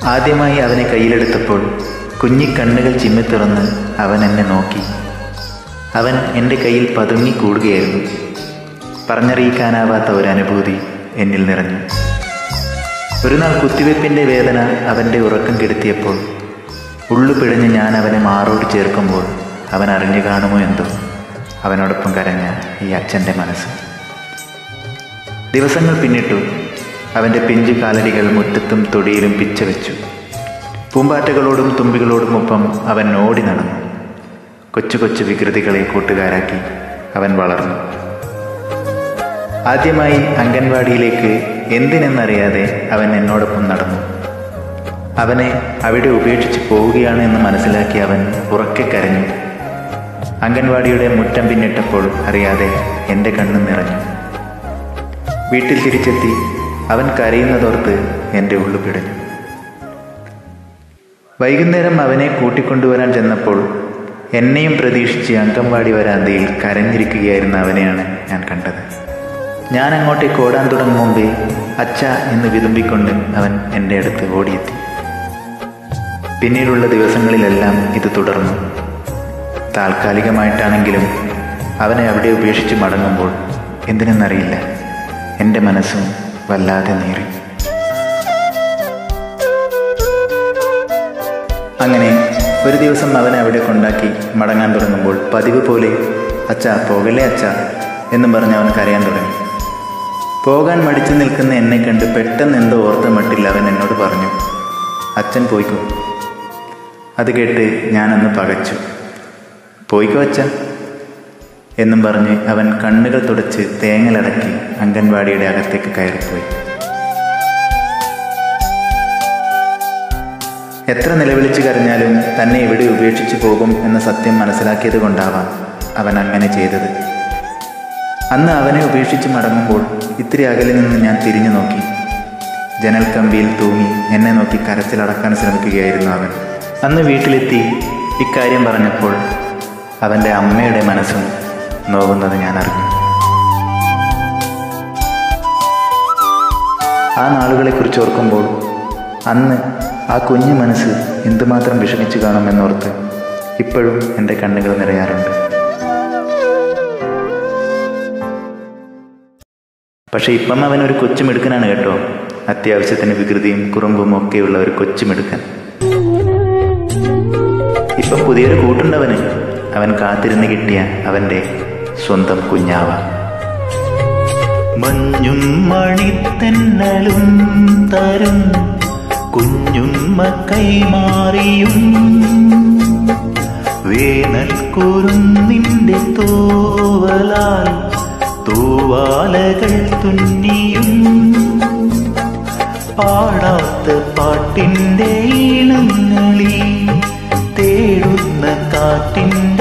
ആദ്യമായി അവനെ കയ്യിലെടുത്തപ്പോൾ കുഞ്ഞിക്കണ്ണുകൾ ചിമ്മിത്തുറന്ന് അവൻ എന്നെ നോക്കി അവൻ എൻ്റെ കയ്യിൽ പതുങ്ങിക്കൂടുകയായിരുന്നു പറഞ്ഞറിയിക്കാനാവാത്ത ഒരു അനുഭൂതി എന്നിൽ നിറഞ്ഞു ഒരു നാൾ കുത്തിവെപ്പിൻ്റെ വേദന അവൻ്റെ ഉറക്കം കെടുത്തിയപ്പോൾ ഉള്ളു പിഴഞ്ഞ് ഞാൻ അവനെ മാറോട് ചേർക്കുമ്പോൾ അവൻ അറിഞ്ഞു കാണുമോ എന്തോ അവനോടൊപ്പം കരഞ്ഞ ഈ അച്ഛൻ്റെ മനസ്സ് ദിവസങ്ങൾ പിന്നിട്ടു അവൻ്റെ പിഞ്ചു കാലടികൾ മുറ്റത്തും തൊടിയിലും പിച്ച വെച്ചു പൂമ്പാറ്റകളോടും തുമ്പികളോടുമൊപ്പം അവൻ ഓടി നടന്നു കൊച്ചു കൊച്ചു വികൃതികളെ കൂട്ടുകാരാക്കി അവൻ വളർന്നു ആദ്യമായി അംഗൻവാടിയിലേക്ക് എന്തിനെന്നറിയാതെ അവൻ എന്നോടൊപ്പം നടന്നു അവനെ അവിടെ ഉപേക്ഷിച്ച് പോവുകയാണ് എന്ന് മനസ്സിലാക്കി അവൻ ഉറക്കെ കരഞ്ഞു അംഗൻവാടിയുടെ മുറ്റം പിന്നിട്ടപ്പോൾ അറിയാതെ എൻ്റെ കണ്ണു നിറഞ്ഞു വീട്ടിൽ തിരിച്ചെത്തി അവൻ കരയുന്നതോർത്ത് എൻ്റെ ഉള്ളു പിടഞ്ഞു വൈകുന്നേരം അവനെ കൂട്ടിക്കൊണ്ടുവരാൻ ചെന്നപ്പോൾ എന്നെയും പ്രതീക്ഷിച്ച് അംഗൻവാടി വരാന്തയിൽ കരഞ്ഞിരിക്കുകയായിരുന്ന അവനെയാണ് ഞാൻ കണ്ടത് ഞാൻ അങ്ങോട്ടേക്ക് ഓടാൻ തുടങ്ങും മുമ്പേ അച്ഛ എന്ന് വിതുമ്പിക്കൊണ്ട് അവൻ എൻ്റെ അടുത്ത് ഓടിയെത്തി പിന്നീടുള്ള ദിവസങ്ങളിലെല്ലാം ഇത് തുടർന്നു താൽക്കാലികമായിട്ടാണെങ്കിലും അവനെ അവിടെ ഉപേക്ഷിച്ച് മടങ്ങുമ്പോൾ എന്തിനെന്നറിയില്ല എൻ്റെ മനസ്സും വല്ലാതെ നീറി അങ്ങനെ ഒരു ദിവസം അവനെ അവിടെ കൊണ്ടാക്കി മടങ്ങാൻ തുടങ്ങുമ്പോൾ പതിവ് പോലെ അച്ഛ പോകല്ലേ അച്ഛ എന്നും പറഞ്ഞ് അവൻ കരയാൻ തുടങ്ങി പോകാൻ മടിച്ചു നിൽക്കുന്ന എന്നെ കണ്ട് പെട്ടെന്ന് എന്തോ ഓർത്ത മട്ടിൽ അവൻ എന്നോട് പറഞ്ഞു അച്ഛൻ പോയിക്കോ അത് കേട്ട് ഞാനന്ന് പകച്ചു പോയിക്കോ അച്ഛ എന്നും പറഞ്ഞ് അവൻ കണ്ണുകൾ തുടച്ച് തേങ്ങലടക്കി അംഗൻവാടിയുടെ അകത്തേക്ക് കയറിപ്പോയി എത്ര നിലവിളിച്ച് കരഞ്ഞാലും തന്നെ ഇവിടെ ഉപേക്ഷിച്ചു പോകും എന്ന സത്യം മനസ്സിലാക്കിയത് കൊണ്ടാവാം അവൻ അങ്ങനെ ചെയ്തത് അന്ന് അവനെ ഉപേക്ഷിച്ച് മടങ്ങുമ്പോൾ ഇത്തിരി അകലിൽ നിന്ന് ഞാൻ തിരിഞ്ഞു നോക്കി ജനൽ കമ്പിയിൽ തൂങ്ങി എന്നെ നോക്കി കരച്ചിലടക്കാൻ ശ്രമിക്കുകയായിരുന്നു അവൻ അന്ന് വീട്ടിലെത്തി ഇക്കാര്യം പറഞ്ഞപ്പോൾ അവൻ്റെ അമ്മയുടെ മനസ്സും നോവുന്നത് ഞാൻ അറിഞ്ഞു ആ നാളുകളെക്കുറിച്ച് ഓർക്കുമ്പോൾ അന്ന് ആ കുഞ്ഞു മനസ്സ് എന്തുമാത്രം വിഷമിച്ചു കാണുമെന്നോർത്ത് ഇപ്പോഴും എൻ്റെ കണ്ണുകൾ നിറയാറുണ്ട് പക്ഷെ ഇപ്പം അവൻ ഒരു കൊച്ചുമിടുക്കനാണ് കേട്ടോ അത്യാവശ്യത്തിന് വികൃതിയും കുറുമ്പും ഒക്കെയുള്ള ഒരു കൊച്ചുമിടുക്കൻ ഇപ്പം പുതിയൊരു കൂട്ടുണ്ടവന് അവൻ കാത്തിരുന്ന് കിട്ടിയ അവൻ്റെ സ്വന്തം കുഞ്ഞാവ മഞ്ഞും മണിത്തെന്നലും തരും കുഞ്ഞുമ്മ കൈമാറിയും വേനൽ കുറുന്നിന്റെ തൂവലാൽ തൂവാലകൾ തുന്നിയും പാടാത്ത പാട്ടിന്റെ ഈണങ്ങളിൽ തേടുന്ന കാറ്റിൻ